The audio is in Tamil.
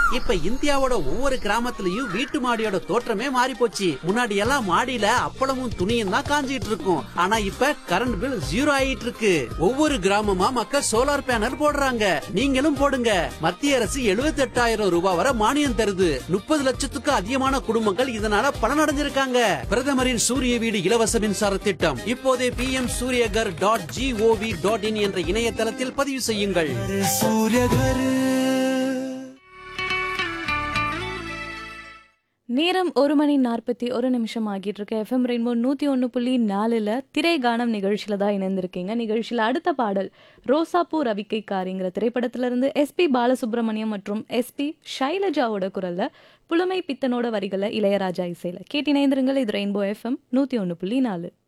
இப்ப இந்தியாவோட ஒவ்வொரு கிராமத்துலயும் வீட்டு மாடியோட தோற்றமே மாறி போச்சு முன்னாடி எல்லாம் மாடியில அப்பளமும் துணியும் தான் காஞ்சிட்டு இருக்கும் ஆனா இப்ப கரண்ட் பில் ஜீரோ ஆயிட்டு இருக்கு ஒவ்வொரு கிராமமா மக்கள் சோலார் பேனல் போடுறாங்க நீங்களும் போடுங்க மத்திய அரசு 78000 ரூபாய் வரை மானியம் தருது முப்பது லட்சத்துக்கு அதிகமான குடும்பங்கள் இதனால பலனடைஞ்சிருக்காங்க பிரதமரின் சூரிய வீடு இலவச மின்சார திட்டம் இப்போதே P M Suryaghar dot G O V dot in என்ற இணையதளத்தில் பதிவு செய்யுங்கள் நேரம் ஒரு மணி நாற்பத்தி ஒரு நிமிஷம் ஆகிட்டு இருக்கு எஃப்எம் ரெயின்போ நூற்றி ஒன்று புள்ளி நாலில் திரை கானம் நிகழ்ச்சியில் தான் இணைந்திருக்கீங்க நிகழ்ச்சியில் அடுத்த பாடல் ரோசாப்பூ ரவிக்கைக்காரிங்கிற திரைப்படத்திலிருந்து எஸ்பி பாலசுப்ரமணியம் மற்றும் எஸ்பி ஷைலஜாவோட குரலில் புலமை பித்தனோட வரிகளை இளையராஜா இசையில் கேட்டு இணைந்திருங்கள் இது ரெயின்போ எஃப்எம் நூற்றி ஒன்று புள்ளி நாலு